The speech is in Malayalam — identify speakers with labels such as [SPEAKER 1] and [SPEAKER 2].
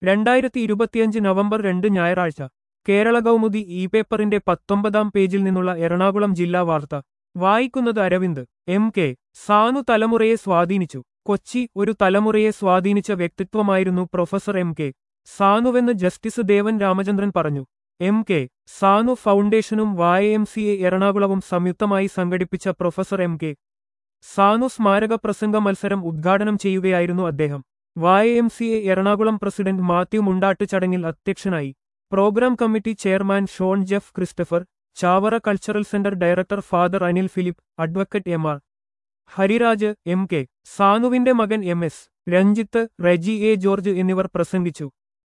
[SPEAKER 1] രണ്ടായിരത്തി ഇരുപത്തിയഞ്ച് നവംബർ രണ്ട് ഞായറാഴ്ച കേരള കൗമുദി ഇ പേപ്പറിന്റെ പത്തൊമ്പതാം പേജിൽ നിന്നുള്ള എറണാകുളം ജില്ലാ വാർത്ത വായിക്കുന്നത് അരവിന്ദ് എം കെ സാനു തലമുറയെ സ്വാധീനിച്ചു കൊച്ചി ഒരു തലമുറയെ സ്വാധീനിച്ച വ്യക്തിത്വമായിരുന്നു പ്രൊഫസർ എം കെ സാനുവെന്ന് ജസ്റ്റിസ് ദേവൻ രാമചന്ദ്രൻ പറഞ്ഞു എം കെ സാനു ഫൗണ്ടേഷനും വായ എം സി എ എറണാകുളവും സംയുക്തമായി സംഘടിപ്പിച്ച പ്രൊഫസർ എം കെ സാനു സ്മാരക പ്രസംഗ മത്സരം ഉദ്ഘാടനം ചെയ്യുകയായിരുന്നു അദ്ദേഹം Y M C A Ernakulam president Mathew Mundattu ചടങ്ങിൽ അധ്യക്ഷനായി program committee chairman Shawn Jeff Christopher Chavara cultural centre director father Anil Philip advocate M R Hariraj M K സാനുവിന്റെ മകൻ M S Ranjith Reji A George എന്നിവർ പ്രസംഗിച്ചു